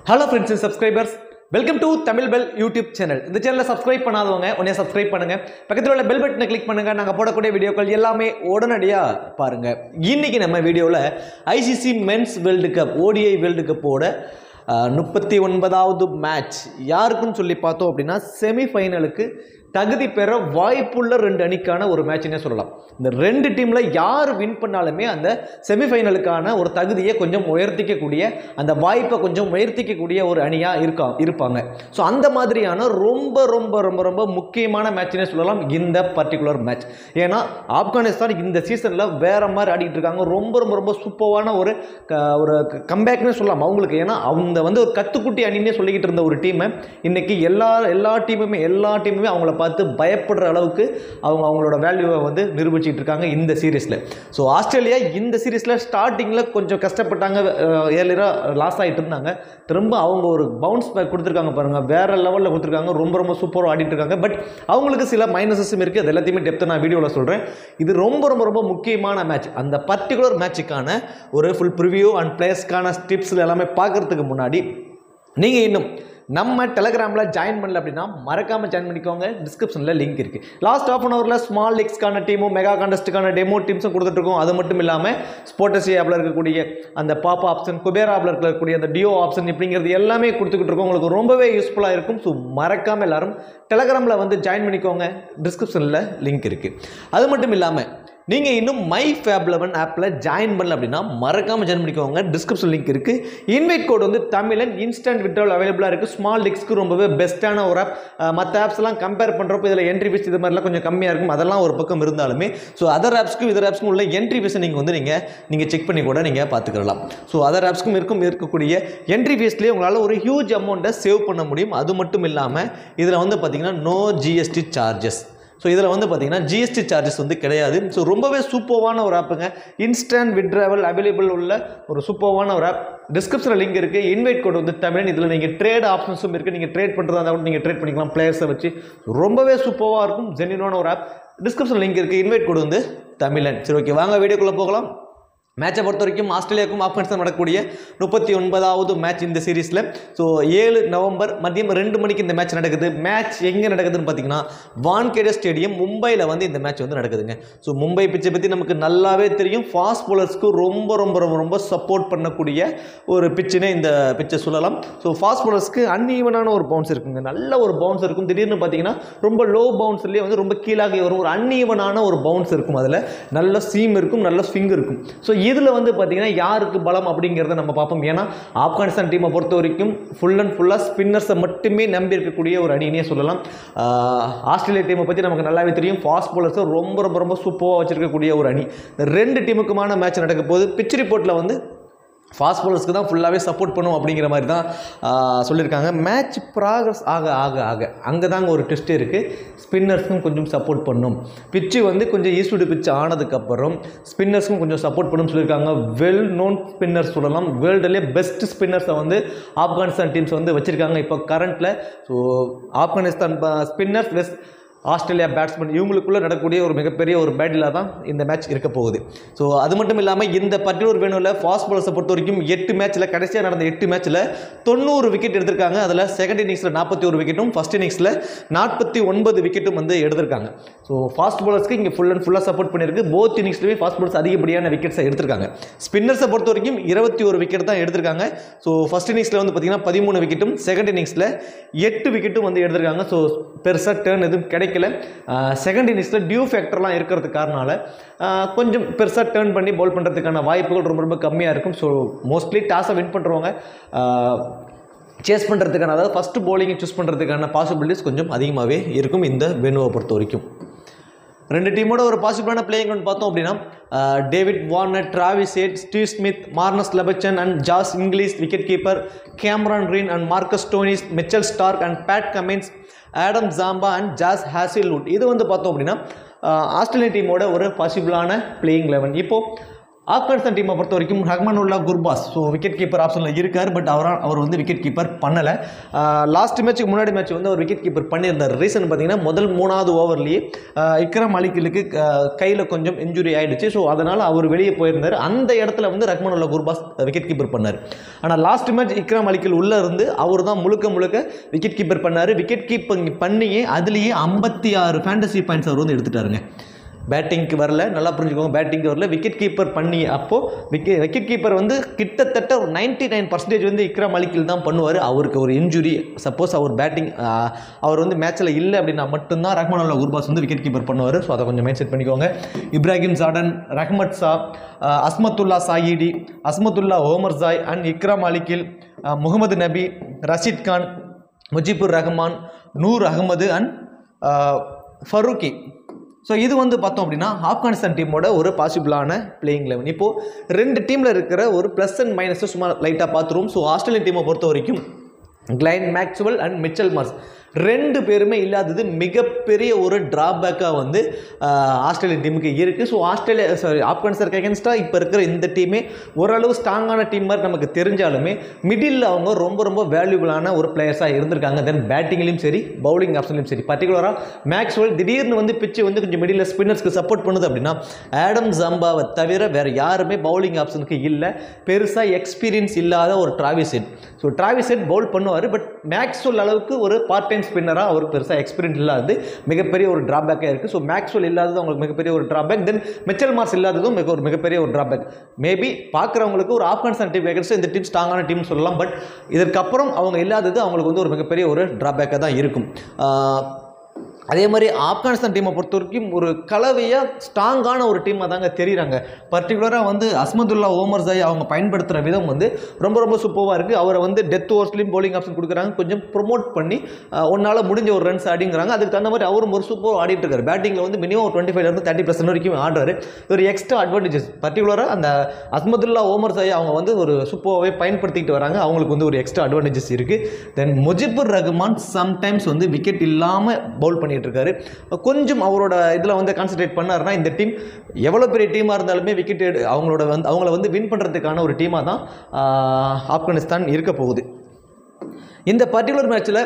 hello friends and subscribers welcome to Tamil bell YouTube channel இந்த சேனலை subscribe பண்ணாதவங்க உடனே சப்ஸ்கிரைப் பண்ணுங்க பக்கத்தில் உள்ள பெல் பட்டனை கிளிக் பண்ணுங்க நாங்கள் போடக்கூடிய வீடியோக்கள் எல்லாமே உடனடியாக பாருங்க இன்னைக்கு நம்ம வீடியோவில் ICC men's world cup ODI world கப்போட முப்பத்தி ஒன்பதாவது மேட்ச் யாருக்குன்னு சொல்லி பார்த்தோம் அப்படின்னா செமிஃபைனலுக்கு தகுதி பெற வாய்ப்புள்ள ரெண்டு அணிக்கான ஒரு மேட்ச்னே சொல்லலாம் இந்த ரெண்டு டீமில் யார் வின் பண்ணாலுமே அந்த செமிஃபைனலுக்கான ஒரு தகுதியை கொஞ்சம் உயர்த்திக்கக்கூடிய அந்த வாய்ப்பை கொஞ்சம் உயர்த்திக்கக்கூடிய ஒரு அணியாக இருக்கா இருப்பாங்க ஸோ அந்த மாதிரியான ரொம்ப ரொம்ப ரொம்ப ரொம்ப முக்கியமான மேட்ச்னே சொல்லலாம் இந்த பர்டிகுலர் மேட்ச் ஏன்னா ஆப்கானிஸ்தான் இந்த சீசனில் வேற மாதிரி ஆடிட்டு இருக்காங்க ரொம்ப ரொம்ப ரொம்ப சூப்பரான ஒரு க- ஒரு கம்பேக்னே சொல்லலாம் அவங்களுக்கு ஏன்னா அவங்க வந்து ஒரு கத்துக்குட்டி அணின்னே சொல்லிக்கிட்டு இருந்த ஒரு டீமை இன்னைக்கு எல்லா எல்லா டீமுமே எல்லா டீமுமே அவங்கள பார்த்து பயப்படுற அளவுக்கு அவங்க அவங்களோட வேல்யூவை வந்து நிரூபிச்சிட்டு இருக்காங்க இந்த சீரீஸில் ஸோ ஆஸ்திரேலியா இந்த சீரீஸில் ஸ்டார்டிங்கில் கொஞ்சம் கஷ்டப்பட்டாங்க ஏர்லியராக லாஸ் ஆகிட்டு இருந்தாங்க திரும்ப அவங்க ஒரு பவுன்ஸ் பேக் கொடுத்துருக்காங்க பாருங்கள் வேற லெவலில் கொடுத்துருக்காங்க ரொம்ப ரொம்ப சூப்பராக ஆடிட்டு இருக்காங்க பட் அவங்களுக்கு சில மைனஸஸும் இருக்குது அது எல்லாத்தையுமே டெப்த்தை நான் வீடியோவில் சொல்கிறேன் இது ரொம்ப ரொம்ப ரொம்ப முக்கியமான மேட்ச் அந்த பர்டிகுலர் மேட்சுக்கான ஒரு ஃபுல் ப்ரிவியூ அண்ட் பிளேயர்ஸ்க்கான டிப்ஸில் எல்லாமே பார்க்கறதுக்கு முன்னாடி நீங்கள் இன்னும் நம்ம டெலகிராமில் ஜாயின் பண்ணல அப்படின்னா மறக்காமல் ஜாயின் பண்ணிக்கோங்க டிஸ்கிரிப்ஷனில் லிங்க் இருக்குது லாஸ்ட் ஆஃப் அன் ஹவரில் ஸ்மால் லீக்ஸ்க்கான டீமும் மெகா கான்டெஸ்ட்டுக்கான டெமோ டீம்ஸும் கொடுத்துட்ருக்கோம் அது மட்டும் இல்லாமல் ஸ்போர்டசி ஆப்பில் இருக்கக்கூடிய அந்த பாப் ஆப்ஷன் குபேர் ஆப்பில் இருக்கக்கூடிய அந்த டியோ ஆப்ஷன் இப்படிங்கிறது எல்லாமே கொடுத்துக்கிட்டு இருக்கோம் உங்களுக்கு ரொம்பவே யூஸ்ஃபுல்லாக இருக்கும் ஸோ மறக்காமல் எல்லாரும் டெலகிராமில் வந்து ஜாயின் பண்ணிக்கோங்க டிஸ்கிரிப்ஷனில் லிங்க் இருக்குது அது மட்டும் இல்லாமல் நீங்கள் இன்னும் மை ஃபேப் லெவன் ஆப்பில் ஜாயின் பண்ணல அப்படின்னா மறக்காமல் ஜாயின் பண்ணிக்கோங்க டிஸ்கிரிப்ஷன் லிங்க் இருக்குது இன்வைட் கோட் வந்து தமிழன் இன்ஸ்டன்ட் விட்ரால் அவைலபிளாக இருக்குது ஸ்மால் டிக்ஸ்க்கு ரொம்பவே பெஸ்ட்டான ஒரு ஆப் மற்ற ஆப்ஸ்லாம் கம்பேர் பண்ணுறப்போ இதில் என்ட்ரி ஃபீஸ் இது மாதிரிலாம் கொஞ்சம் கம்மியாக இருக்கும் அதெல்லாம் ஒரு பக்கம் இருந்தாலுமே ஸோ அதர் ஆப்ஸ்க்கும் இதர் ஆப்ஸ்க்கும் உள்ள என்ட்ரி ஃபீஸை நீங்கள் வந்து நீங்கள் நீங்கள் செக் பண்ணி கூட நீங்கள் பார்த்துக்கலாம் ஸோ அதர் ஆப்ஸ்க்கும் இருக்கும் இருக்கக்கூடிய என்ட்ரி ஃபீஸ்லேயே உங்களால் ஒரு ஹியூஜ் அமௌண்ட்டை சேவ் பண்ண முடியும் அது மட்டும் இல்லாமல் இதில் வந்து பார்த்தீங்கன்னா நோ ஜிஎஸ்டி சார்ஜஸ் ஸோ இதில் வந்து பார்த்தீங்கன்னா ஜிஎஸ்டி சார்ஜஸ் வந்து கிடையாது ஸோ ரொம்பவே சூப்பர்வான ஒரு ஆப்புங்க இன்ஸ்டன்ட் விட்ராவல் அவைலபிள் உள்ள ஒரு சூப்பர்வான ஒரு ஆப் டிஸ்கிரிப்ஷனில் லிங்க் இருக்குது இன்வைட் கோட் வந்து தமிழன் இதில் நீங்கள் ட்ரேட் ஆப்ஷன்ஸும் இருக்குது நீங்கள் ட்ரேட் பண்ணுறதா இருந்தால் கூட நீங்கள் ட்ரேட் பண்ணிக்கலாம் பிளேயர்ஸை வச்சு ரொம்பவே சூப்பராக இருக்கும் ஜென்யூனான ஒரு ஆப் டிஸ்கிரிப்ஷன் லிங்க் இருக்குது இன்வைட் கோட் வந்து தமிழன் சரி ஓகே வாங்க வீடியோக்குள்ளே போகலாம் மேட்சை பொறுத்த வரைக்கும் ஆஸ்திரேலியாவுக்கும் ஆப்கானிஸ்தான் நடக்கக்கூடிய முப்பத்தி ஒன்பதாவது மேட்ச் இந்த சீரீஸில் ஸோ ஏழு நவம்பர் மதியம் ரெண்டு மணிக்கு இந்த மேட்ச் நடக்குது மேட்ச் எங்கே நடக்குதுன்னு பார்த்தீங்கன்னா வான்கேடே ஸ்டேடியம் மும்பையில் வந்து இந்த மேட்ச் வந்து நடக்குதுங்க ஸோ மும்பை பிச்சை பற்றி நமக்கு நல்லாவே தெரியும் ஃபாஸ்ட் bowlers-க்கு ரொம்ப ரொம்ப ரொம்ப ரொம்ப சப்போர்ட் பண்ணக்கூடிய ஒரு பிச்சுனே இந்த பிச்சை சொல்லலாம் ஸோ ஃபாஸ்ட் bowlers-க்கு அன்ஈவனான ஒரு பவுன்ஸ் இருக்குங்க நல்ல ஒரு பவுன்ஸ் இருக்கும் திடீர்னு பார்த்தீங்கன்னா ரொம்ப லோ பவுன்ஸ்லேயே வந்து ரொம்ப கீழாக வரும் ஒரு அன்ஈவனான ஒரு பவுன்ஸ் இருக்கும் அதில் நல்ல சீம் இருக்கும் நல்ல ஸ்விங் இருக்கும் ஸோ இதில் வந்து பார்த்தீங்கன்னா யாருக்கு பலம் அப்படிங்கிறத நம்ம பார்ப்போம் ஏன்னா ஆப்கானிஸ்தான் டீமை பொறுத்த வரைக்கும் ஃபுல் அண்ட் ஃபுல்லாக ஸ்பின்னர்ஸை மட்டுமே நம்பி இருக்கக்கூடிய ஒரு அணினே சொல்லலாம் ஆஹ் ஆஸ்திரேலியா டீமை பற்றி நமக்கு நல்லாவே தெரியும் ஃபாஸ்ட் bowlers ரொம்ப ரொம்ப ரொம்ப சூப்பராக வச்சிருக்கக்கூடிய ஒரு அணி இந்த ரெண்டு டீமுக்குமான மேட்ச் நடக்க போது பிச் ரிப்போர்ட்டில் வந்து ஃபாஸ்ட் bowlersக்கு தான் ஃபுல்லாகவே சப்போர்ட் பண்ணும் அப்படிங்கிற மாதிரி தான் ஆஹ், சொல்லியிருக்காங்க மேட்ச் ப்ராக்ரஸ் ஆக ஆக ஆக அங்கே தாங்க ஒரு டெஸ்ட் இருக்குது ஸ்பின்னர்ஸ்க்கும் கொஞ்சம் சப்போர்ட் பண்ணும் பிச்சு வந்து கொஞ்சம் ஈஸ்டுடு பிச் ஆனதுக்கப்புறம் ஸ்பின்னர்ஸ்க்கும் கொஞ்சம் சப்போர்ட் பண்ணும் சொல்லியிருக்காங்க வெல் நோன் ஸ்பின்னர்ஸ் சொல்லலாம் வேர்ல்டுலேயே பெஸ்ட் ஸ்பின்னர்ஸை வந்து ஆப்கானிஸ்தான் டீம்ஸ் வந்து வச்சுருக்காங்க இப்போ கரண்ட்டில் ஸோ ஆப்கானிஸ்தான் ஸ்பின்னர்ஸ் வெஸ்ட் ஆஸ்திரேலியா பேட்ஸ்மேன் இவங்களுக்குள்ள நடக்கக்கூடிய ஒரு மிகப்பெரிய ஒரு பேட்டிலாக தான் இந்த மேட்ச் இருக்க போகுது ஸோ அது மட்டும் இல்லாமல் இந்த பர்டிகுலர் வேணுவில் ஃபாஸ்ட் பாலர்ஸை பொறுத்த வரைக்கும் எட்டு மேட்ச்சில் கடைசியாக நடந்த எட்டு மேட்ச்சில் தொண்ணூறு விக்கெட் எடுத்திருக்காங்க அதில் செகண்ட் இன்னிங்ஸில் நாற்பத்தி ஒரு விக்கெட்டும் ஃபஸ்ட் இன்னிங்ஸில் நாற்பத்தி ஒன்பது விக்கெட்டும் வந்து எடுத்திருக்காங்க ஸோ ஃபாஸ்ட் பாலர்ஸ்க்கு இங்கே ஃபுல் அண்ட் ஃபுல்லாக சப்போர்ட் பண்ணியிருக்கு போத் இன்னிங்ஸ்லேயுமே ஃபாஸ்ட் பாலர்ஸ் அதிகப்படியான விக்கெட்ஸை எடுத்திருக்காங்க ஸ்பின்னர்ஸை பொறுத்த வரைக்கும் இருபத்தி ஒரு விக்கெட் தான் எடுத்திருக்காங்க ஸோ ஃபஸ்ட் இன்னிங்ஸில் வந்து பார்த்தீங்கன்னா பதிமூணு விக்கெட்டும் செகண்ட் இன்னிங்ஸில் எட்டு விக்கெட்டும் வந்து எடுத்திருக்காங்க ஸோ பெருசாக டேர்ன் எதுவும் கிடைக்கல செகண்ட் இன்னிங்ஸில் டியூ ஃபேக்டர்லாம் இருக்கிறது காரணால ஆஹ், கொஞ்சம் பெருசாக டேர்ன் பண்ணி பவுல் பண்ணுறதுக்கான வாய்ப்புகள் ரொம்ப ரொம்ப கம்மியாக இருக்கும் ஸோ மோஸ்ட்லி டாஸை வின் பண்ணுறவங்க சேஸ் பண்ணுறதுக்கான அதாவது ஃபஸ்ட்டு bowling சூஸ் பண்ணுறதுக்கான பாசிபிலிட்டிஸ் கொஞ்சம் அதிகமாகவே இருக்கும் இந்த வெனுவை பொறுத்த வரைக்கும் ரெண்டு டீமோட ஒரு பாசிபிளான பிளேயிங் ஒன்று பார்த்தோம் அப்படின்னா ah, David Warner Travis Head Steve Smith Marnus Labuschagne and Josh Inglis wicket keeper Cameron Green and Marcus Stoinis Mitchell Starc and Pat Cummins Adam Zampa and Josh Hazlewood இது வந்து பார்த்தோம் அப்படின்னா அஹ், ஆஸ்திரேலியா டீமோட ஒரு பாசிபிளான playing eleven இப்போது ஆப்கானிஸ்தான் டீமை பொறுத்த வரைக்கும் Rahmanullah Gurbaz so wicket keeper ஆப்ஷனில் இருக்கார் பட் அவரா அவர் வந்து விக்கெட் கீப்பர் பண்ணலை லாஸ்ட் மேட்ச்சுக்கு முன்னாடி மேட்ச் வந்து அவர் விக்கெட் கீப்பர் பண்ணியிருந்தார் ரீசன் பார்த்தீங்கன்னா முதல் மூணாவது ஓவர்லேயே இக்ரம் அலிக்கிலுக்கு கையில் கொஞ்சம் இன்ஜுரி ஆயிடுச்சு ஸோ அதனால் அவர் வெளியே போயிருந்தார் அந்த இடத்துல வந்து ரஹ்மானுல்லா குர்பாஸ் விக்கெட் கீப்பர் பண்ணார் ஆனால் லாஸ்ட் மேட்ச் இக்ரம் அலிக்கில் உள்ளே இருந்து அவர் தான் முழுக்க முழுக்க விக்கெட் கீப்பர் பண்ணார் விக்கெட் கீப்பர் பண்ணியே அதுலேயே ஐம்பத்தி ஆறு ஃபேண்டசி பாயிண்ட்ஸ் அவர் வந்து எடுத்துட்டாருங்க பேட்டிங்க்கு வரல நல்லா புரிஞ்சுக்கோங்க பேட்டிங்க்கு வரல விக்கெட் கீப்பர் பண்ணி அப்போது விக்கெட் விக்கெட் கீப்பர் வந்து கிட்டத்தட்ட ஒரு நைன்ட்டி நைன் பர்சன்டேஜ் வந்து இக்ரம் அலிக்கில் தான் பண்ணுவார் அவருக்கு ஒரு இன்ஜுரி சப்போஸ் அவர் பேட்டிங் அவர் வந்து மேட்ச்சில் இல்லை அப்படின்னா மட்டும்தான் ரஹ்மான் அல்லா குர்பாஸ் வந்து விக்கெட் கீப்பர் பண்ணுவார் ஸோ அதை கொஞ்சம் மைண்ட் செட் பண்ணிக்கோங்க Ibrahim Zadran Rahmat Shah ah, Hashmatullah Shahidi Azmatullah Omarzai and Ikram Alikhil ah, Mohammad Nabi Rashid Khan Mujeebur Rahman Noor Ahmad and Farooqi so இது வந்து பார்த்தோம் அப்படின்னா ஆப்கானிஸ்தான் டீமோட ஒரு பாசிபிளான பிளேயிங் லெவன் இப்போது ரெண்டு டீமில் இருக்கிற ஒரு ப்ளஸ் அண்ட் மைனஸை சும்மா லைட்டாக பார்த்துருவோம் ஸோ ஆஸ்திரேலியன் டீமை பொறுத்த வரைக்கும் Glenn Maxwell and Mitchell Marsh ரெண்டு பேருமே இல்லாதது மிகப்பெரிய ஒரு டிராபேக்காக வந்து ஆஹ், ஆஸ்திரேலியன் டீமுக்கு இருக்குது ஸோ ஆஸ்திரேலியா சாரி ஆப்கானிஸ்தான் அகேன்ஸ்டாக இப்போ இருக்கிற இந்த டீமே ஓரளவு ஸ்ட்ராங்கான டீம் மாதிரி நமக்கு தெரிஞ்சாலுமே மிடில் அவங்க ரொம்ப ரொம்ப வேல்யூபிளான ஒரு பிளேயர்ஸாக இருந்திருக்காங்க தென் பேட்டிங்லேயும் சரி பவுலிங் ஆப்ஷன்லையும் சரி பர்டிகுலராக மேக்ஸ்வெல் திடீர்னு வந்து பிச்சு வந்து கொஞ்சம் மிடில் ஸ்பின்னர்ஸ்க்கு சப்போர்ட் பண்ணுது அப்படின்னா ஆடம் ஜம்பாவை தவிர வேறு யாருமே பவுலிங் ஆப்ஷனுக்கு இல்லை பெருசாக எக்ஸ்பீரியன்ஸ் இல்லாத ஒரு Travis Head so Travis Head bowl பண்ணுவார் பட் மேக்ஸ்வெல் அளவுக்கு ஒரு பார்ட் டைம் ஸ்பின்னராக அவருக்கு பெருசாக எக்ஸ்பீரியன்ஸ் இல்லாதது மிகப்பெரிய ஒரு டிராபேக்காக இருக்குது ஸோ மேக்ஸ்வெல் இல்லாதது அவங்களுக்கு மிகப்பெரிய ஒரு டிராபேக் தென் மிச்சல் மார்ஸ் இல்லாததும் மிக ஒரு மிகப்பெரிய ஒரு டிராபேக் மேபி பார்க்குறவங்களுக்கு ஒரு ஆப்கானிஸ்தான் டீம் எகன்ஸ்ட் இந்த டீம் ஸ்ட்ராங்கான டீம் சொல்லலாம் பட் இதற்கப்புறம் அவங்க இல்லாதது அவங்களுக்கு வந்து ஒரு மிகப்பெரிய ஒரு டிராபேக்காக தான் இருக்கும் ஆஹ் அதே மாதிரி ஆப்கானிஸ்தான் டீமை பொறுத்த வரைக்கும் ஒரு கலவையாக ஸ்ட்ராங்கான ஒரு டீமாக தாங்க தெரியுறாங்க பர்டிகுலராக வந்து அஸ்மதுல்லா ஓமர் ஜாய் அவங்க பயன்படுத்துகிற விதம் வந்து ரொம்ப ரொம்ப சூப்பராக இருக்குது அவரை வந்து டெத் ஓவர்ஸ்லையும் bowling ஆப்ஷன் கொடுக்குறாங்க கொஞ்சம் ப்ரொமோட் பண்ணி ஒன்றால் முடிஞ்ச ஒரு ரன்ஸ் ஆடிங்கிறாங்க அதுக்கு தகுந்த மாதிரி அவரும் ஒரு சூப்பர் ஆடிட்டு இருக்காரு பேட்டிங்கில் வந்து மினிமம் ஒரு டுவெண்ட்டி ஃபைவ்லேருந்து தேர்ட்டி பர்சன்ட் வரைக்கும் ஆடுறாரு ஒரு எக்ஸ்ட்ரா அட்வான்டேஜஸ் பர்டிகுலராக அந்த அஸ்மதுல்லா ஓமர் ஜாய் அவங்க வந்து ஒரு சூப்பராகவே பயன்படுத்திக்கிட்டு வராங்க அவங்களுக்கு வந்து ஒரு எக்ஸ்ட்ரா அட்வான்டேஜஸ் இருக்குது தென் முஜிபுர் ரஹ்மான் சம்டைம்ஸ் வந்து விக்கெட் இல்லாமல் பவுல் பண்ணிட்டு இருக்காரு கொஞ்சம் அவரோட இதில் வந்து கான்சென்ட்ரேட் பண்ணாருன்னா இந்த டீம் எவ்வளோ பெரிய டீமாக இருந்தாலுமே விக்கெட் அவங்களோட வந்து அவங்கள வந்து வின் பண்ணுறதுக்கான ஒரு டீமாக தான் ஆஹ், ஆப்கானிஸ்தான் இருக்க போகுது இந்த பர்டிகுலர் மேட்ச்சில்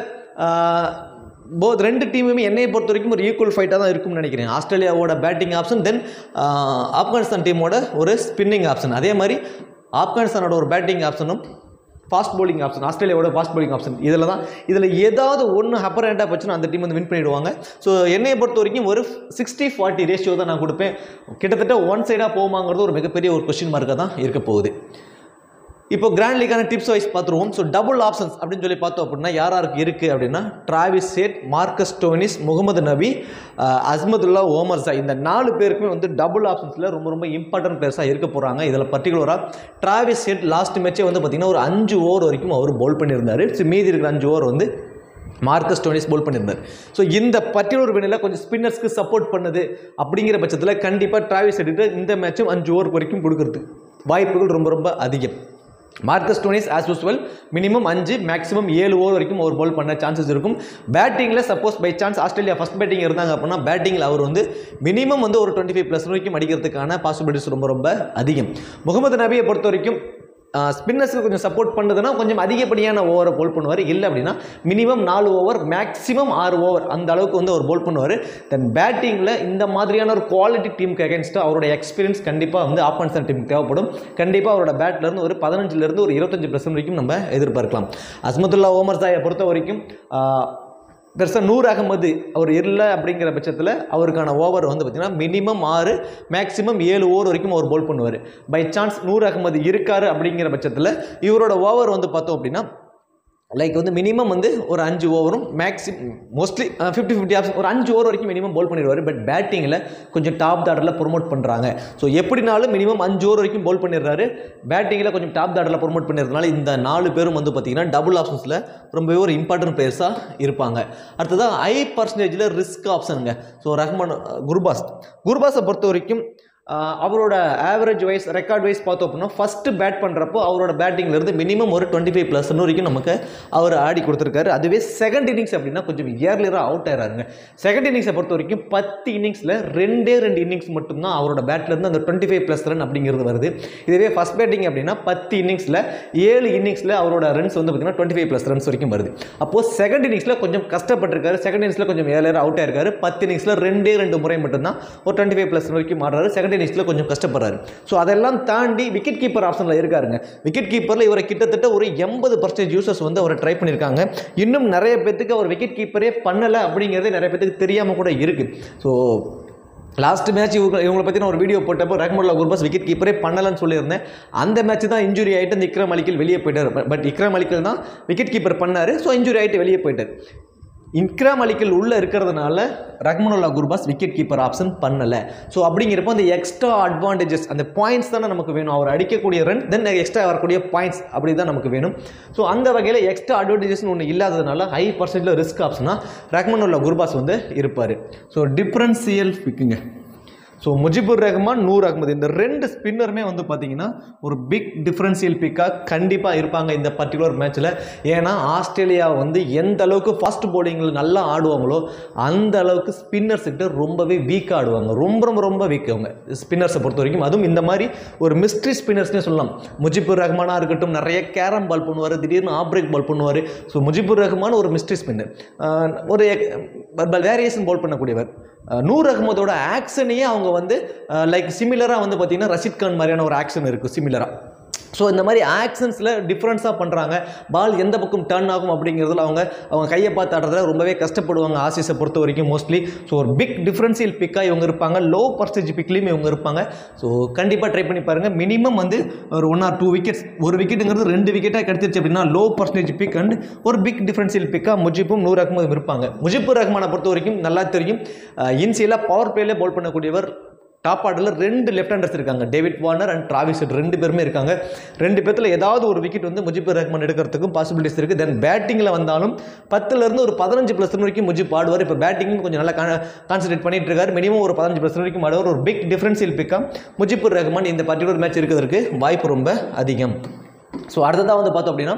போத் ரெண்டு டீமுமே என்னையை பொறுத்த வரைக்கும் ஒரு ஈக்குவல் ஃபைட்டாக தான் இருக்கும்னு நினைக்கிறேன் ஆஸ்திரேலியாவோட பேட்டிங் ஆப்ஷன் தென் ஆப்கானிஸ்தான் டீமோட ஒரு ஸ்பின்னிங் ஆப்ஷன் அதே மாதிரி ஆப்கானிஸ்தானோட ஒரு பேட்டிங் ஆப்ஷனும் ஃபாஸ்ட் bowling ஆப்ஷன் ஆஸ்திரேலியாவோட ஃபாஸ்ட் bowling ஆப்ஷன் இதில் தான் இதில் ஏதாவது ஒன்று அப்பர் ஹேண்டாக போச்சுன்னா அந்த டீம் வந்து வின் பண்ணிடுவாங்க ஸோ என்னையை பொறுத்த வரைக்கும் ஒரு சிக்ஸ்டி ஃபார்ட்டி ரேஷியோ தான் நான் கொடுப்பேன் கிட்டத்தட்ட ஒன் சைடாக போகுமாங்கிறது ஒரு மிகப்பெரிய ஒரு கொஸ்டின் மார்க்காக தான் இருக்க போகுது இப்போ கிராண்ட் லீக்கான டிப்ஸ் வைஸ் பார்த்துருவோம் ஸோ டபுள் ஆப்ஷன்ஸ் அப்படின்னு சொல்லி பார்த்தோம் அப்படின்னா யார் யாருக்கு இருக்குது அப்படின்னா Travis Head Marcus Stoinis Mohammad Nabi ah, அஸ்மதுல்லா Omar ஜா இந்த நாலு பேருக்குமே வந்து டபுள் ஆப்ஷன்ஸில் ரொம்ப ரொம்ப இம்பார்ட்டன்ட் பிளேயர்ஸாக இருக்க போகிறாங்க இதில் பர்டிகுலராக டிராவிஸ் சேட் லாஸ்ட் மேட்சே வந்து பார்த்திங்கன்னா ஒரு அஞ்சு ஓவர் வரைக்கும் அவர் பவுல் பண்ணியிருந்தார் ஸோ மீதி இருக்கிற அஞ்சு ஓவர் வந்து மார்க்கஸ் டோனிஸ் போல் பண்ணியிருந்தார் ஸோ இந்த பர்டிகுலர் வினையில் கொஞ்சம் ஸ்பின்னர்ஸ்க்கு சப்போர்ட் பண்ணுது அப்படிங்கிற பட்சத்தில் கண்டிப்பாக டிராவிஸ் எடுத்து இந்த மேட்சும் அஞ்சு ஓவர் வரைக்கும் கொடுக்கறதுக்கு வாய்ப்புகள் ரொம்ப ரொம்ப அதிகம் Marcus Stoinis as usual minimum அஞ்சு மேக்ஸிமம் ஏழு ஓவர் வரைக்கும் அவர் பால் பண்ண சான்சஸ் இருக்கும் பேட்டிங்கில் suppose by chance Australia first batting இருந்தாங்க அப்படின்னா பேட்டிங்கில் அவர் வந்து மினிமம் வந்து ஒரு டுவெண்ட்டி ஃபைவ் ப்ளஸ் வரைக்கும் அடிக்கிறதுக்கான பாசிபிலிட்டிஸ் ரொம்ப ரொம்ப அதிகம் முகமது நபியை பொறுத்த வரைக்கும் ஸ்பின்னர்ஸுக்கு கொஞ்சம் சப்போர்ட் பண்ணுதுன்னா கொஞ்சம் அதிகப்படியான ஓவரை போல் பண்ணுவார் இல்லை அப்படின்னா மினிமம் நாலு ஓவர் மேக்ஸிமம் ஆறு ஓவர் அந்த அளவுக்கு வந்து அவர் போல் பண்ணுவார் தென் பேட்டிங்கில் இந்த மாதிரியான ஒரு குவாலிட்டி டீமுக்கு அகேன்ஸ்டாக அவரோட எக்ஸ்பீரியன்ஸ் கண்டிப்பாக வந்து ஆப்கானிஸ்தான் டீமுக்கு தேவைப்படும் கண்டிப்பாக அவரோட பேட்லேருந்து ஒரு பதினஞ்சுலேருந்து ஒரு இருபத்தஞ்சு பர்சன்ட் வரைக்கும் நம்ம எதிர்பார்க்கலாம் அஸ்மதுல்லா ஓமர் ஜாயை பொறுத்த வரைக்கும் ஆஹ், பெருசாக நூர் அகமது அவர் இல்லை அப்படிங்கிற பட்சத்தில் அவருக்கான ஓவர் வந்து பார்த்திங்கன்னா மினிமம் ஆறு மேக்ஸிமம் ஏழு ஓவர் வரைக்கும் அவர் போல் பண்ணுவார் பை சான்ஸ் நூர் அகமது இருக்காரு அப்படிங்கிற பட்சத்தில் இவரோட ஓவர் வந்து பார்த்தோம் அப்படின்னா லைக் வந்து மினிமம் வந்து ஒரு அஞ்சு ஓவரும் maximum mostly fifty fifty option ஒரு அஞ்சு ஓவர் வரைக்கும் மினிமம் பவுல் பண்ணிடுவார் பட் பேட்டிங்கில் கொஞ்சம் டாப் தார்டரில் ப்ரொமோட் பண்ணுறாங்க ஸோ எப்படினாலும் மினிமம் அஞ்சு ஓவர் வரைக்கும் பவுல் பண்ணிடுறாரு பேட்டிங்கில் கொஞ்சம் டாப் தார்டரில் ப்ரொமோட் பண்ணிடுறதுனால இந்த நாலு பேரும் வந்து பார்த்திங்கன்னா டபுள் ஆப்ஷன்ஸில் ரொம்பவே ஒரு இம்பார்ட்டன்ட் பிளேயர்ஸாக இருப்பாங்க அடுத்ததாக ஐ பர்சன்டேஜில் ரிஸ்க் ஆப்ஷனுங்க ஸோ ரஹ்மான் குர்பாஸ் குர்பாஸை பொறுத்த வரைக்கும் ஆஹ் அவரோட ஆவரேஜ் வைஸ் ரெக்கார்ட் வைஸ் பார்த்தோம் அப்படின்னா ஃபஸ்ட்டு பேட் பண்ணுறப்போ அவரோட பேட்டிங்ல இருந்து மினிமம் ஒரு டுவெண்ட்டி ஃபைவ் ப்ளஸ் வரைக்கும் நமக்கு அவர் ஆடி கொடுத்துருக்காரு அதுவே செகண்ட் இன்னிங்ஸ் அப்படின்னா கொஞ்சம் இயர்லியராக அவுட் ஆயிடுறாருங்க செகண்ட் இன்னிங்ஸை பொறுத்த வரைக்கும் பத்து இன்னிங்ஸில் ரெண்டே ரெண்டு இன்னிங்ஸ் மட்டும்தான் அவரோட பேட்ல இருந்து அந்த டுவெண்ட்டி ஃபைவ் ப்ளஸ் ரன் அப்படிங்கிறது வருது இதுவே ஃபஸ்ட் பேட்டிங் அப்படின்னா பத்து இன்னிங்ஸில் ஏழு இன்னிங்ஸில் அவரோட ரன்ஸ் வந்து பார்த்தீங்கன்னா டுவெண்ட்டி ஃபைவ் ப்ளஸ் ரன்ஸ் வரைக்கும் வருது அப்போது செகண்ட் இன்னிங்ஸில் கொஞ்சம் கஷ்டப்பட்டிருக்காரு செகண்ட் இன்னிங்ஸில் கொஞ்சம் ஏழு அவுட் ஆயிருக்காரு பத்து இன்னிங்ஸில் ரெண்டே ரெண்டு முறை மட்டும்தான் ஒரு டுவெண்ட்டி ஃபைவ் ப்ளஸ் வரைக்கும் ஆடுறாரு செகண்ட் இன்னிங்ஸில் கொஞ்சம் கஷ்டப்படுறாரு ஸோ அதெல்லாம் தாண்டி விக்கெட் கீப்பர் ஆப்ஷனில் இருக்காருங்க விக்கெட் கீப்பரில் இவரை கிட்டத்தட்ட ஒரு எண்பது பர்சன்டேஜ் யூசர்ஸ் வந்து அவரை ட்ரை பண்ணியிருக்காங்க இன்னும் நிறைய பேத்துக்கு அவர் விக்கெட் கீப்பரே பண்ணலை அப்படிங்கிறதே நிறைய பேத்துக்கு தெரியாமல் கூட இருக்குது ஸோ லாஸ்ட் மேட்ச் இவங்க இவங்களை பற்றி நான் ஒரு வீடியோ போட்டப்போ ரஹ்மல்லா குர்பாஸ் விக்கெட் கீப்பரே பண்ணலன்னு சொல்லியிருந்தேன் அந்த மேட்ச் தான் இன்ஜுரி ஆகிட்டு இந்த இக்ரம் அலிக்கல் வெளியே போயிட்டார் பட் இக்ரம் அலிக்கல் தான் விக்கெட் கீப்பர் பண்ணார் ஸோ இன்ஜுரி ஆகிட்டு வெளியே போயிட்டார் இக்ராம் அலிக்கல் உள்ளே இருக்கிறதுனால Rahmanullah Gurbaz wicket keeper option பண்ணலை ஸோ அப்படிங்கிறப்போ அந்த எக்ஸ்ட்ரா அட்வான்டேஜஸ் அந்த பாயிண்ட்ஸ் தானே நமக்கு வேணும் அவர் அடிக்கக்கூடிய ரன் தென் எக்ஸ்ட்ரா வரக்கூடிய பாயிண்ட்ஸ் அப்படி தான் நமக்கு வேணும் ஸோ அந்த வகையில் எக்ஸ்ட்ரா அட்வான்டேஜஸ்னு ஒன்று இல்லாததுனால ஹை பர்சன்டேஜில் ரிஸ்க் ஆப்ஷனாக ரஹ்மனுல்லா குர்பாஸ் வந்து இருப்பார் ஸோ டிஃப்ரென்சியல் பிக்குங்க ஸோ முஜிபுர் ரஹ்மான் நூர் அகமது இந்த ரெண்டு ஸ்பின்னருமே வந்து பார்த்தீங்கன்னா ஒரு பிக் டிஃப்ரென்சியல் பிக்காக கண்டிப்பாக இருப்பாங்க இந்த பர்டிகுலர் மேட்ச்சில் ஏன்னா ஆஸ்திரேலியா வந்து எந்த அளவுக்கு ஃபாஸ்ட் பவுலிங்கில் நல்லா ஆடுவாங்களோ அந்த அளவுக்கு ஸ்பின்னர்ஸ் கிட்ட ரொம்பவே வீக்காக ஆடுவாங்க ரொம்ப ரொம்ப ரொம்ப வீக் அவங்க ஸ்பின்னர்ஸை பொறுத்த வரைக்கும் அதுவும் இந்த மாதிரி ஒரு மிஸ்ட்ரி ஸ்பின்னர்ஸ்னே சொல்லலாம் முஜிபுர் ரஹ்மானாக இருக்கட்டும் நிறைய கேரம் பால் பண்ணுவார் திடீர்னு ஆப் பிரேக் பால் பண்ணுவார் ஸோ முஜிபுர் ரஹ்மான் ஒரு மிஸ்ட்ரி ஸ்பின்னர் ஒரு வேரியேஷன் பால் பண்ணக்கூடியவர் அஹ் நூர் அகமதோட ஆக்ஷனையே அவங்க வந்து லைக் சிமிலராக வந்து பார்த்தீங்கன்னா ரஷித் கான் மாதிரியான ஒரு ஆக்ஷன் இருக்குது சிமிலராக ஸோ இந்த மாதிரி ஆக்ஷன்ஸில் டிஃப்ரென்ஸாக பண்ணுறாங்க பால் எந்த பக்கம் டர்ன் ஆகும் அப்படிங்கிறதுல அவங்க அவங்க கையை பார்த்து ஆடுறதுல ரொம்பவே கஷ்டப்படுவாங்க ஆசிஸை பொறுத்த வரைக்கும் மோஸ்ட்லி ஸோ ஒரு பிக் டிஃப்ரென்சியல் பிக்காக இவங்க இருப்பாங்க லோ பர்சன்டேஜ் பிக்லேயும் இவங்க இருப்பாங்க ஸோ கண்டிப்பாக ட்ரை பண்ணி பாருங்கள் மினிமம் வந்து ஒரு ஒன் ஆர் டூ விக்கெட்ஸ் ஒரு விக்கெட்டுங்கிறது ரெண்டு விக்கெட்டாக கிடச்சிருச்சு அப்படின்னா லோ பர்சன்டேஜ் பிக் அண்ட் ஒரு பிக் டிஃப்ரென்சியல் பிக்காக முஜிப்பும் நூறு அகமதும் இருப்பாங்க முஜிபுர் ரஹ்மானை பொறுத்த வரைக்கும் நல்லா தெரியும் இன்சியலாக பவர் பிளேலே பவுல் பண்ணக்கூடியவர் டாப் ஆர்டரில் ரெண்டு லெஃப்ட் ஹேண்டர்ஸ் இருக்காங்க David Warner and Travis Head ரெண்டு பேருமே இருக்காங்க ரெண்டு பேர்த்தில் ஏதாவது ஒரு விக்கெட் வந்து முஜிபுர் ரஹ்மான் எடுக்கிறதுக்கும் பாசிபிலிட்டிஸ் இருக்குது தென் பேட்டிங்கில் வந்தாலும் பத்துலேருந்து ஒரு பதினஞ்சு ப்ளஸ் வரைக்கும் முஜிப் ஆடுவார் இப்போ பேட்டிங் கொஞ்சம் நல்லா கான்சன்ட்ரேட் பண்ணிட்டு இருக்காரு மினிமம் ஒரு பதினஞ்சு ப்ளஸ் வரைக்கும் ஆடுவார் ஒரு பிக் டிஃபரன்சியல் பிக்காக முஜிபுர் ரஹ்மான் இந்த பர்டிகுலர் மேட்ச் இருக்கிறதுக்கு வாய்ப்பு ரொம்ப அதிகம் ஸோ அடுத்ததாக வந்து பார்த்தோம் அப்படின்னா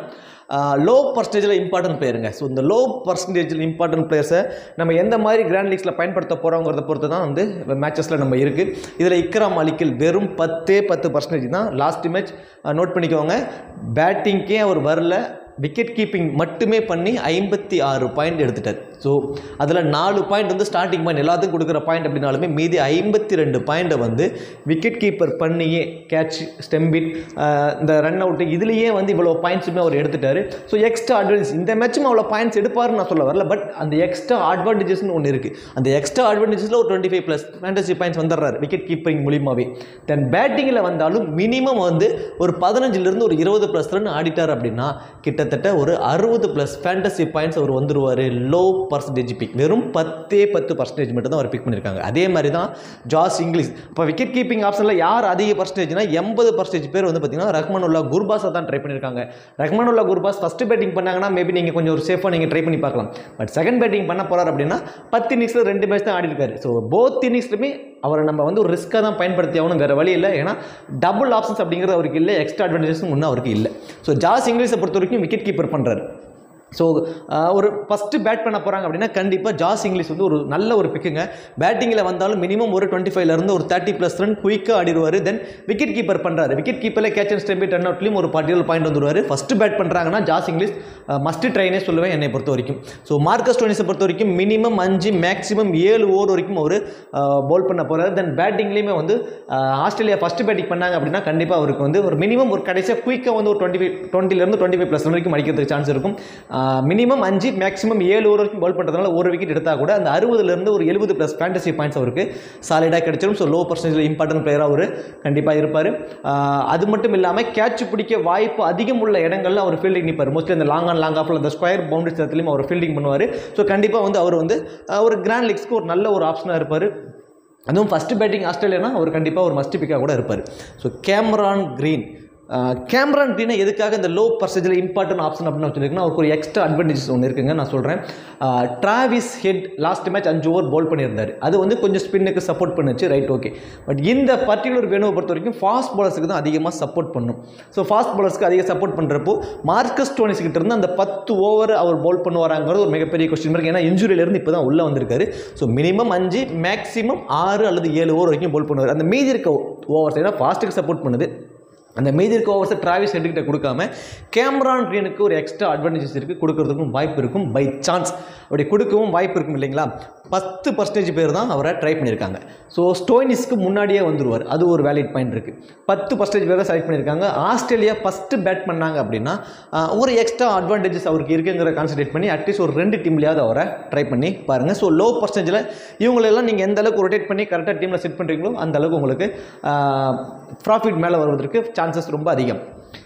லோ பர்சன்டேஜில் இம்பார்ட்டன்ட் பிளேயருங்க ஸோ இந்த லோ பர்சன்டேஜில் இம்பார்ட்டன்ட் பிளேயர்ஸை நம்ம எந்த மாதிரி கிராண்ட் லீக்ஸில் பயன்படுத்த போகிறோங்கிறத பொறுத்து தான் வந்து மேட்சஸில் நம்ம இருக்குது இதில் இக்ராம் அலிக்கில் வெறும் பத்தே பத்து பர்சன்டேஜ் தான் லாஸ்ட் மேட்ச் நோட் பண்ணிக்கோங்க பேட்டிங்க்கே அவர் வரல விக்கெட் கீப்பிங் மட்டுமே பண்ணி ஐம்பத்தி ஆறு பாயிண்ட் எடுத்துட்டார் ஸோ அதில் நாலு பாயிண்ட் வந்து ஸ்டார்டிங் பாயிண்ட் எல்லாத்துக்கும் கொடுக்குற பாயிண்ட் அப்படின்னாலுமே மீதி ஐம்பத்தி ரெண்டு பாயிண்ட்டை வந்து விக்கெட் கீப்பர் பண்ணியே கேட்ச் ஸ்டெம்பிட் இந்த ரன் அவுட்டு இதுலேயே வந்து இவ்வளோ பாயிண்ட்ஸுமே அவர் எடுத்துட்டாரு ஸோ எக்ஸ்ட்ரா அட்வான்டேஜ் இந்த மேட்சும் அவ்வளோ பாயிண்ட்ஸ் எடுப்பாருன்னு நான் சொல்ல வரல பட் அந்த எக்ஸ்ட்ரா அட்வான்டேஜஸ்னு ஒன்று இருக்குது அந்த எக்ஸ்ட்ரா அட்வான்டேஜஸில் ஒரு twenty five plus fantasy points வந்துடுறாரு விக்கெட் கீப்பரிங் மூலியமாகவே தென் பேட்டிங்கில் வந்தாலும் மினிமம் வந்து ஒரு பதினஞ்சுலேருந்து ஒரு இருபது ப்ளஸ் ரன் ஆடிட்டார் அப்படின்னா கிட்டத்தட்ட ஒரு அறுபது ப்ளஸ் ஃபேண்டசி பாயிண்ட்ஸ் அவர் வந்துருவார் லோ பர்சன்டேஜ் பிக் வெறும் பத்தே பத்து பர்சன்டேஜ் மட்டும் தான் அவர் பிக் பண்ணியிருக்காங்க அதே மாதிரி தான் ஜாஸ் இங்கிலீஷ் இப்போ விக்கெட் கீப்பிங் ஆப்ஷனில் யார் அதிக பர்சன்டேஜ்னா எண்பது பர்சன்டேஜ் பேர் வந்து பார்த்தீங்கன்னா ரஹ்மானுல்லா குர்பாஸை தான் ட்ரை பண்ணியிருக்காங்க ரஹ்மானுல்லா குர்பாஸ் ஃபஸ்ட்டு பேட்டிங் பண்ணாங்கன்னா மேபி நீங்கள் கொஞ்சம் ஒரு சேஃபாக நீங்கள் ட்ரை பண்ணி பார்க்கலாம் பட் செகண்ட் பேட்டிங் பண்ண போகிறார் அப்படின்னா பத்து இன்னிங்ஸில் ரெண்டு மேட்ச் தான் ஆடி இருக்காரு ஸோ போத் இன்னிங்ஸ்லுமே அவரை நம்ம வந்து ஒரு ரிஸ்க்காக தான் பயன்படுத்தி ஆகணும் வேறு வழி இல்லை ஏன்னா டபுள் ஆப்ஷன்ஸ் அப்படிங்கிறது அவருக்கு இல்லை எக்ஸ்ட்ரா அட்வான்டேஜஸும் இன்னும் அவருக்கு இல்லை ஸோ ஜாஸ் இங்கிலீஷை பொறுத்த வரைக்கும் விக்கெட் கீப்பர் பண்ணுறாரு ஸோ ஒரு ஃபஸ்ட்டு பேட் பண்ண போகிறாங்க அப்படின்னா கண்டிப்பாக ஜாஸ் இங்கிலீஷ் வந்து ஒரு நல்ல ஒரு பிக்குங்க பேட்டிங்கில் வந்தாலும் மினிமம் ஒரு டுவெண்ட்டி ஃபைவ்லேருந்து ஒரு தேர்ட்டி ப்ளஸ் ரன் குயிக்காக ஆடிடுவார் தென் விக்கெட் கீப்பர் பண்ணுறாரு விக்கெட் கீப்பரில் கேட்ச் அண்ட் ஸ்டெம்பி டர்ன் அவுட்லையும் ஒரு பர்டிகுலர் பாயிண்ட் வந்துருவார் ஃபஸ்ட்டு பேட் பண்ணுறாங்கன்னா ஜாஸ் இங்கிலீஷ் மஸ்ட் ட்ரைனே சொல்லுவேன் என்னை பொறுத்த வரைக்கும் ஸோ மார்க்கஸ் டோனிஸை பொறுத்த வரைக்கும் மினிமம் அஞ்சு மேக்ஸிமம் ஏழு ஓவர் வரைக்கும் அவர் பவுல் பண்ண போகிறாரு தென் பேட்டிங்லேயுமே வந்து ஆஸ்திரேலியா ஃபஸ்ட்டு பேட்டிங் பண்ணாங்க அப்படின்னா கண்டிப்பாக அவருக்கு வந்து ஒரு மினிமம் ஒரு கடைசியாக குயிக்காக வந்து ஒரு டுவெண்ட்டி ஃபைவ் டுவெண்ட்டிலேருந்து டுவெண்ட்டி ஃபைவ் ப்ளஸ் வரைக்கும் அடிக்கிறதுக்கு சான்ஸ் இருக்கும் மினிமம் அஞ்சு மேக்ஸிமம் ஏழு ஓவர் வரைக்கும் பவுல் பண்ணுறதுனால ஒரு விக்கெட் எடுத்தால் கூட அந்த அறுபதுலேருந்து ஒரு எழுபது ப்ளஸ் ஃபேண்டசி பாயிண்ட்ஸ் அவருக்கு சாலிடாக கிடைச்சிடும் ஸோ லோ பர்சன்டேஜ் இம்பார்ட்டன்ட் பிளேயராக அவர் கண்டிப்பாக இருப்பார் அது மட்டும் இல்லாமல் கேட்ச் பிடிக்க வாய்ப்பு அதிகம் உள்ள இடங்கள்ல அவர் ஃபீல்டிங் நிற்பார் மோஸ்ட்லி அந்த லாங் அண்ட் லாங் ஆஃபில் அந்த ஸ்கொயர் பவுண்டரிஸ் இடத்துலையும் அவர் ஃபீல்டிங் பண்ணுவார் ஸோ கண்டிப்பாக வந்து அவர் வந்து ஒரு கிராண்ட் லீக்ஸ்க்கு ஒரு நல்ல ஒரு ஆப்ஷனாக இருப்பார் அதுவும் ஃபஸ்ட்டு பேட்டிங் ஆஸ்திரேலியானா அவர் கண்டிப்பாக ஒரு மஸ்ட் பிக்காக கூட இருப்பார் ஸோ கேமரான் க்ரீன் கேமரான் க்ரீனை எதுக்காக இந்த லோ பர்சன்டேஜில் இம்பார்ட்டன்ட் ஆப்ஷன் அப்படின்னு வச்சுருக்குன்னா அவருக்கு ஒரு எக்ஸ்ட்ரா அட்வான்டேஜஸ் ஒன்று இருக்குங்க நான் சொல்கிறேன் ட்ராவிஸ் ஹெட் லாஸ்ட் மேட்ச் அஞ்சு ஓவர் போல் பண்ணியிருந்தார் அது வந்து கொஞ்சம் ஸ்பின்னுக்கு சப்போர்ட் பண்ணுச்சு ரைட் ஓகே பட் இந்த பர்டிகுலர் வேணுவை பொறுத்த வரைக்கும் ஃபாஸ்ட் பாலர்ஸுக்கு தான் அதிகமாக சப்போர்ட் பண்ணும் ஸோ ஃபாஸ்ட் பாலர்ஸ்க்கு அதிக சப்போர்ட் பண்ணுறப்போ மார்க்கஸ் டோனிஸ் கிட்ட இருந்து அந்த பத்து ஓவர் அவர் போல் பண்ணுவாராங்கிறது ஒரு மிகப்பெரிய கொஸ்டின் மார்க் ஏன்னா இன்ஜுரியிலேருந்து இப்போ தான் உள்ளே வந்திருக்காரு ஸோ மினிமம் அஞ்சு மேக்ஸிமம் ஆறு அல்லது ஏழு ஓவர் வரைக்கும் போல் பண்ணுவார் அந்த மீதி இருக்க ஓவர்ஸ் ஏன்னா ஃபாஸ்ட்டுக்கு சப்போர்ட் பண்ணுது அந்த மீதி இருக்க ஓவர்ஸை டிராவிஸ் ஹெட்டுக்கிட்ட கொடுக்காம கேமரான் க்ரீனுக்கு ஒரு எக்ஸ்ட்ரா அட்வான்டேஜஸ் இருக்குது கொடுக்கறதுக்கும் வாய்ப்பு இருக்கும் பை சான்ஸ் அப்படி கொடுக்கவும் வாய்ப்பு இருக்கும் இல்லைங்களா பத்து பர்சன்டேஜ் பேர் தான் அவரை ட்ரை பண்ணியிருக்காங்க ஸோ ஸ்டோயினிஸ்க்கு முன்னாடியே வந்துருவார் அது ஒரு வேலிட் பாயிண்ட் இருக்குது பத்து பர்சன்டேஜ் பேர் தான் செலக்ட் பண்ணியிருக்காங்க ஆஸ்திரேலியா ஃபஸ்ட்டு பேட் பண்ணாங்க அப்படின்னா ஆஹ், ஒரு எக்ஸ்ட்ரா அட்வான்டேஜஸ் அவருக்கு இருக்குங்கிற கான்சன்ட்ரேட் பண்ணி அட்லீஸ்ட் ஒரு ரெண்டு டீம்லையாவது அவரை ட்ரை பண்ணி பாருங்கள் ஸோ லோ பர்சன்டேஜில் இவங்களெல்லாம் நீங்கள் எந்த அளவுக்கு ரொட்டேட் பண்ணி கரெக்டாக டீமில் செட் பண்ணுறீங்களோ அந்த அளவுக்கு உங்களுக்கு ப்ராஃபிட் மேலே வருவதற்கு சான்சஸ் ரொம்ப அதிகம்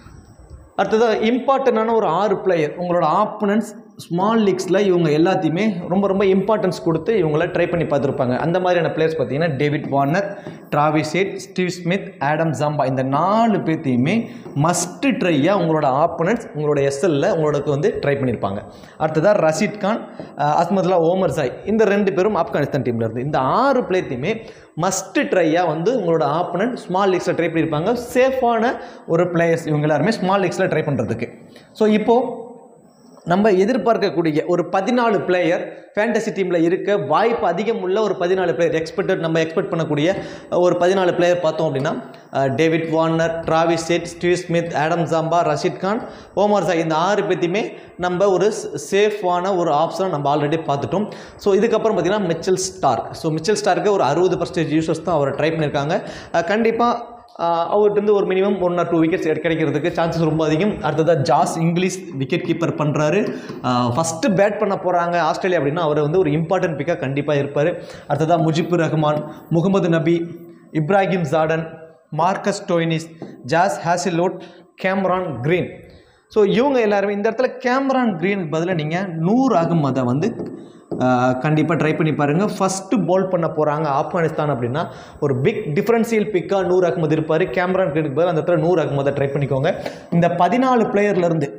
அடுத்ததாக இம்பார்ட்டண்டான ஒரு ஆறு பிளேயர் உங்களோட ஆப்பனன்ஸ் ஸ்மால் லீக்ஸில் இவங்க எல்லாத்தையுமே ரொம்ப ரொம்ப இம்பார்ட்டன்ஸ் கொடுத்து இவங்கள ட்ரை பண்ணி பார்த்துருப்பாங்க அந்த மாதிரியான பிளேயர்ஸ் பார்த்தீங்கன்னா David Warner Travis Head Steve Smith Adam Zampa இந்த நாலு பேர்த்தையுமே மஸ்ட்டு ட்ரையாக உங்களோட ஆப்பனன்ஸ் உங்களோட எஸ்எல்ல உங்களுக்கு வந்து ட்ரை பண்ணியிருப்பாங்க அடுத்ததாக ரஷீத் கான் அஹ், அஸ்மதுல்லா ஓமர் சாய் இந்த ரெண்டு பேரும் ஆப்கானிஸ்தான் டீமில் இருந்து இந்த ஆறு பிளேத்தையுமே மஸ்ட்டு ட்ரையாக வந்து உங்களோட ஆப்பனன்ட் ஸ்மால் லீக்ஸில் ட்ரை பண்ணியிருப்பாங்க சேஃபான ஒரு பிளேயர்ஸ் இவங்க எல்லாருமே ஸ்மால் லீக்ஸில் ட்ரை பண்ணுறதுக்கு ஸோ இப்போது நம்ம எதிர்பார்க்கக்கூடிய ஒரு பதினாலு பிளேயர் ஃபேண்டசி டீமில் இருக்க வாய்ப்பு அதிகம் உள்ள ஒரு பதினாலு பிளேயர் எக்ஸ்பெக்டட் நம்ம எக்ஸ்பெக்ட் பண்ணக்கூடிய ஒரு பதினாலு பிளேயர் பார்த்தோம் அப்படின்னா ah, David Warner Travis set Steve Smith Adam Zampa Rashid Khan Omarzai இந்த ஆறு பேத்தையுமே நம்ம ஒரு சேஃபான ஒரு ஆப்ஷனை நம்ம ஆல்ரெடி பார்த்துட்டோம் ஸோ இதுக்கப்புறம் பார்த்தீங்கன்னா மிச்சல் ஸ்டார்க் ஸோ மிச்சல் ஸ்டார்க்கு ஒரு அறுபது பர்சன்டேஜ் யூசர்ஸ் தான் அவரை ட்ரை பண்ணியிருக்காங்க கண்டிப்பாக அவர்கிட்ட ஒரு minimum one or two wickets கிடைக்கிறதுக்கு சான்சஸ் ரொம்ப அதிகம் அடுத்ததாக ஜாஸ் இங்கிலீஷ் விக்கெட் கீப்பர் பண்ணுறாரு ஃபஸ்ட்டு பேட் பண்ண போகிறாங்க ஆஸ்திரேலியா அப்படின்னா அவர் வந்து ஒரு இம்பார்ட்டன்ட் பிக்காக கண்டிப்பாக இருப்பார் அடுத்ததாக Mujibur Rahman Mohammad Nabi Ibrahim Zadran Marcus Stoinis Josh Hazlewood Cameron Green so இவங்க எல்லாருமே இந்த இடத்துல கேம்ரான் கிரீனுக்கு பதிலாக நீங்கள் நூர் அகமதை வந்து கண்டிப்பாக ட்ரை பண்ணி பாருங்கள் ஃபஸ்ட்டு பால் பண்ண போகிறாங்க ஆப்கானிஸ்தான் அப்படின்னா ஒரு பிக் டிஃபரன்சியல் பிக்காக நூர் அகமது இருப்பார் கேமரான் கிரீனுக்கு பதில் அந்த இடத்துல நூர் அகமதை ட்ரை பண்ணிக்கோங்க இந்த பதினாலு பிளேயர்லேருந்து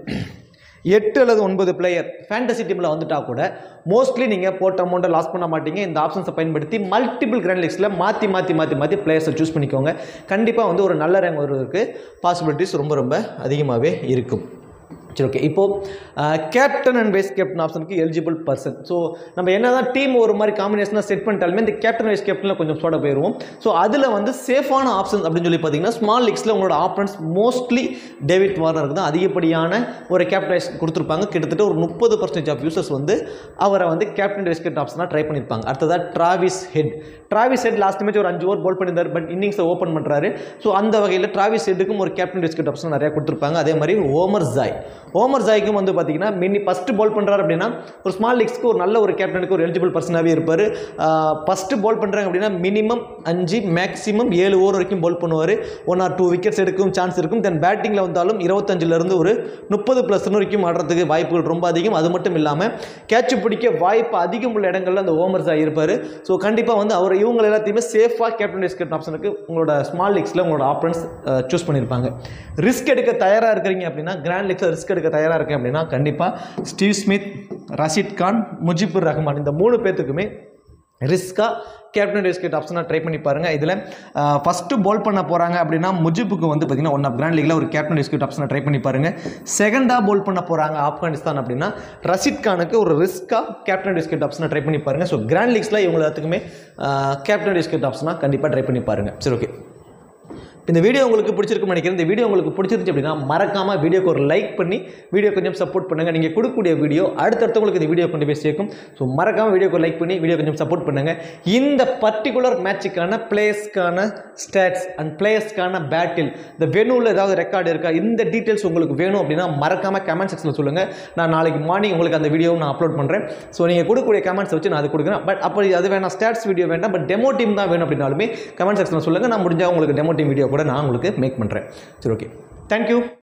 எட்டு அல்லது ஒன்பது பிளேயர் ஃபேண்டசி டீமில் வந்துட்டா கூட மோஸ்ட்லி நீங்கள் போட்ட அமௌண்ட்டை லாஸ் பண்ண மாட்டீங்க இந்த ஆப்ஷன்ஸை பயன்படுத்தி மல்டிபிள் கிராண்ட் லீக்ஸில் மாற்றி மாற்றி மாற்றி மாற்றி பிளேயர்ஸை சூஸ் பண்ணிக்கோங்க கண்டிப்பாக வந்து ஒரு நல்ல ரேங்க் வருவதற்கு பாசிபிலிட்டிஸ் ரொம்ப ரொம்ப அதிகமாகவே இருக்கும் சரி ஓகே இப்போது கேப்டன் அண்ட் வைஸ் கேப்டன் ஆப்ஷனுக்கு எலிஜிபிள் பர்சன் ஸோ நம்ம என்ன தான் டீம் ஒரு மாதிரி காம்பினேஷனாக செட் பண்ணிட்டாலுமே இந்த கேப்டன் வைஸ் கேப்டனில் கொஞ்சம் சோட போயிடுவோம் ஸோ அதில் வந்து சேஃபான ஆப்ஷன்ஸ் அப்படின்னு சொல்லி பார்த்தீங்கன்னா ஸ்மால் லீக்ஸில் உங்களோட ஆப்ஷன்ஸ் மோஸ்ட்லி டேவிட் வார்னருக்கு தான் அதிகப்படியான ஒரு கேப்டன் வைஸ் கொடுத்துருப்பாங்க கிட்டத்தட்ட ஒரு முப்பது பர்சன்டேஜ் ஆஃப் யூசர்ஸ் வந்து அவரை வந்து கேப்டன் வைஸ் கேப்டன் ஆப்ஷனாக ட்ரை பண்ணியிருப்பாங்க அடுத்ததாக Travis Head Travis Head last match ஒரு அஞ்சு ஓவர் போல் பண்ணியிருந்தார் பட் இன்னிங்ஸை ஓப்பன் பண்ணுறாரு ஸோ அந்த வகையில் ட்ராவிஸ் ஹெட்டுக்கும் ஒரு கேப்டன் வைஸ் கேப்டன் ஆப்ஷன் நிறையா கொடுத்துருப்பாங்க அதே மாதிரி ஓமர் ஜாய் ஓமர் ஜாய்க்கும் வந்து பார்த்தீங்கன்னா மினி ஃபஸ்ட்டு பால் பண்ணுறாரு அப்படின்னா ஒரு ஸ்மால் லீக்ஸ்க்கு ஒரு நல்ல ஒரு கேப்டனுக்கு ஒரு எலிஜிபிள் பர்சனாகவே இருப்பார் ஃபஸ்ட்டு பால் பண்ணுறாங்க அப்படின்னா மினிமம் அஞ்சு மேக்ஸிமம் ஏழு ஓவர் வரைக்கும் பால் பண்ணுவார் ஒன் ஆர் டூ விக்கெட்ஸ் எடுக்கும் சான்ஸ் இருக்கும் தென் பேட்டிங்கில் வந்தாலும் இருபத்தஞ்சிலேருந்து ஒரு முப்பது ப்ளஸ் வரைக்கும் ஆடுறதுக்கு வாய்ப்புகள் ரொம்ப அதிகம் அது மட்டும் இல்லாமல் கேட்ச் பிடிக்க வாய்ப்பு அதிகம் உள்ள இடங்கள்ல அந்த ஓமர் ஜாய் இருப்பார் ஸோ கண்டிப்பாக வந்து அவர் இவங்க எல்லாத்தையுமே சேஃபாக கேப்டன் வைஸ் கேப்டன் ஆப்ஷனுக்கு உங்களோட ஸ்மால் லீக்ஸில் உங்களோட ஆப்ஷன்ஸ் சூஸ் பண்ணியிருப்பாங்க ரிஸ்க் எடுக்க தயாராக இருக்கிறீங்க அப்படின்னா கிராண்ட் லீக்ஸில் ரிஸ்க் எடுக்க தயாராக இருக்கேன் அப்படின்னா கண்டிப்பாக ஸ்டீவ் ஸ்மித் ரஷீத் கான் முஜிபுர் ரஹ்மான் இந்த மூணு பேர்த்துக்குமே ரிஸ்க்காக கேப்டன் விக்கெட் ஆப்ஷனாக ட்ரை பண்ணி பாருங்கள் இதில் ஃபஸ்ட்டு பால் பண்ண போகிறாங்க அப்படின்னா முஜிபுக்கு வந்து பார்த்தீங்கன்னா ஒன் ஆஃப் கிராண்ட் லீக்ல ஒரு கேப்டன் விக்கெட் ஆப்ஷனை ட்ரை பண்ணி பாருங்கள் செகண்டாக பால் பண்ண போகிறாங்க ஆப்கானிஸ்தான் அப்படின்னா ரஷீத் கானுக்கு ஒரு ரிஸ்க்காக கேப்டன் விக்கெட் ஆப்ஷனை ட்ரை பண்ணி பாருங்கள் ஸோ கிராண்ட் லீக்ஸில் இவங்க எல்லாத்துக்குமே கேப்டன் விக்கெட் ஆப்ஷனாக கண்டிப்பாக ட்ரை பண்ணி பாருங்கள் சரி ஓகே இந்த வீடியோ உங்களுக்கு பிடிச்சிருக்குன்னு நினைக்கிறேன் இந்த வீடியோ உங்களுக்கு பிடிச்சிருந்துச்சு அப்படின்னா மறக்காம வீடியோக்கு ஒரு லைக் பண்ணி வீடியோ கொஞ்சம் சப்போர்ட் பண்ணுங்க நீங்கள் கொடுக்கக்கூடிய வீடியோ அடுத்தடுத்தவங்களுக்கு இந்த வீடியோ கொண்டு போய் சேர்க்கும் ஸோ மறக்காம வீடியோக்கு லைக் பண்ணி வீடியோ கொஞ்சம் சப்போர்ட் பண்ணுங்க இந்த பர்டிகுலர் மேட்சுக்கான பிளேயர்ஸ்க்கான ஸ்டாட்ஸ் அண்ட் பிளேயர்ஸ்க்கான பேட்டில் இந்த வெனுவில் ஏதாவது ரெக்கார்டு இருக்கா இந்த டீட்டெயில்ஸ் உங்களுக்கு வேணும் அப்படின்னா மறக்காம கமெண்ட் செக்ஷனில் சொல்லுங்கள் நான் நாளைக்கு மார்னிங் உங்களுக்கு அந்த வீடியோவை நான் அப்லோட் பண்ணுறேன் ஸோ நீங்கள் கொடுக்கக்கூடிய கமெண்ட்ஸ் வச்சு நான் அது கொடுக்குறேன் பட் அப்படி அது வேணாம் ஸ்டாட்ஸ் வீடியோ வேண்டாம் பட் டெமோ டீம் தான் வேணும் அப்படின்னாலுமே கமெண்ட் செக்ஷனில் சொல்லுங்கள் நான் முடிஞ்சால் உங்களுக்கு டெமோ டீம் வீடியோ கூட நான் உங்களுக்கு மேக் பண்ணுறேன் சரி ஓகே தேங்க்யூ